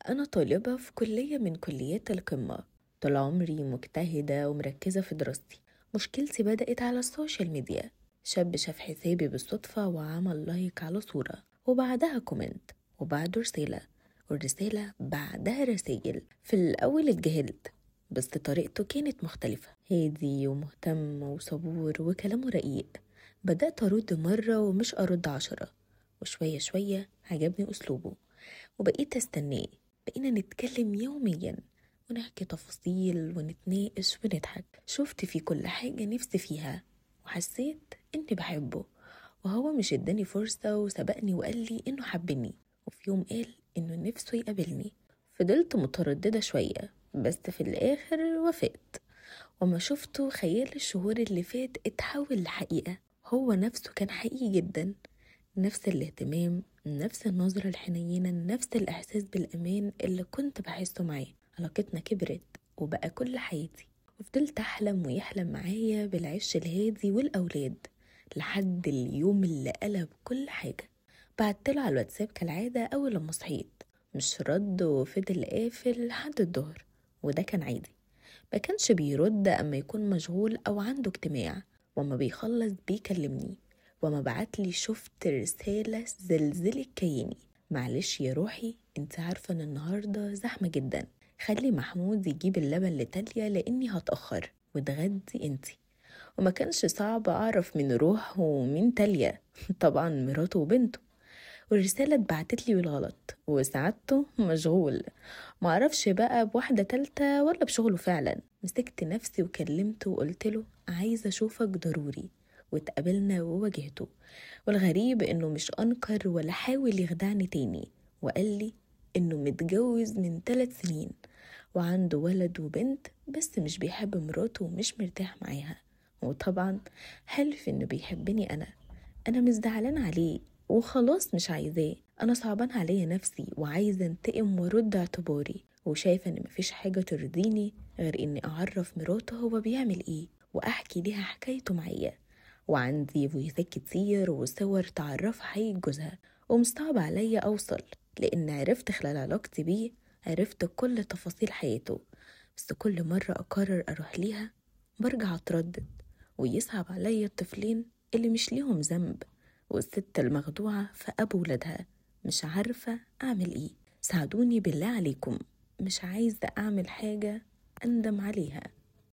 أنا طالبة في كلية من كليات القمة طول عمري مجتهدة ومركزة في دراستي مشكلتي بدأت على السوشيال ميديا شاب شاف حسابي بالصدفة وعمل لايك على صورة وبعدها كومنت وبعده رسالة والرسالة بعدها رسايل في الأول اتجاهلت بس طريقته كانت مختلفة هادي ومهتم وصبور وكلامه رقيق بدأت أرد مرة ومش أرد عشرة وشوية شوية عجبني أسلوبه وبقيت أستناه بقينا نتكلم يوميا ونحكي تفاصيل ونتناقش ونضحك شفت في كل حاجة نفسي فيها وحسيت إني بحبه وهو مش اداني فرصة وسبقني وقال لي إنه حبني وفي يوم قال إنه نفسه يقابلني فضلت مترددة شوية بس في الآخر وافقت وما شفته خيال الشهور اللي فات اتحول لحقيقة هو نفسه كان حقيقي جدا نفس الاهتمام نفس النظرة الحنينة نفس الإحساس بالأمان اللي كنت بحسه معاه علاقتنا كبرت وبقى كل حياتي وفضلت أحلم ويحلم معايا بالعش الهادي والأولاد لحد اليوم اللي قلب كل حاجة بعتله على الواتساب كالعادة أول لما صحيت مش رد وفضل قافل لحد الظهر وده كان عادي ما كانش بيرد أما يكون مشغول أو عنده اجتماع وما بيخلص بيكلمني وما بعتلي شفت رسالة زلزلت كياني معلش يا روحي انت عارفة ان النهاردة زحمة جدا خلي محمود يجيب اللبن لتاليا لاني هتأخر وتغدي انتي وما كانش صعب اعرف من روح ومين تاليا طبعا مراته وبنته والرسالة اتبعتت لي بالغلط وسعادته مشغول معرفش بقى بواحدة تالتة ولا بشغله فعلا مسكت نفسي وكلمته وقلت له عايزة أشوفك ضروري واتقابلنا وواجهته والغريب إنه مش أنكر ولا حاول يخدعني تاني وقال لي إنه متجوز من ثلاث سنين وعنده ولد وبنت بس مش بيحب مراته ومش مرتاح معاها وطبعا حلف إنه بيحبني أنا أنا مش زعلان عليه وخلاص مش عايزاه أنا صعبان عليا نفسي وعايزة انتقم وارد اعتباري وشايفة إن مفيش حاجة ترضيني غير إني أعرف مراته هو بيعمل إيه وأحكي ليها حكايته معايا وعندي فويسات كتير وصور تعرفها حقيقة جوزها ومصعب عليا أوصل لأن عرفت خلال علاقتي بيه عرفت كل تفاصيل حياته بس كل مرة أقرر أروح ليها برجع أتردد ويصعب عليا الطفلين اللي مش ليهم ذنب والست المخدوعة في أبو ولادها مش عارفة أعمل إيه ساعدوني بالله عليكم مش عايزة أعمل حاجة أندم عليها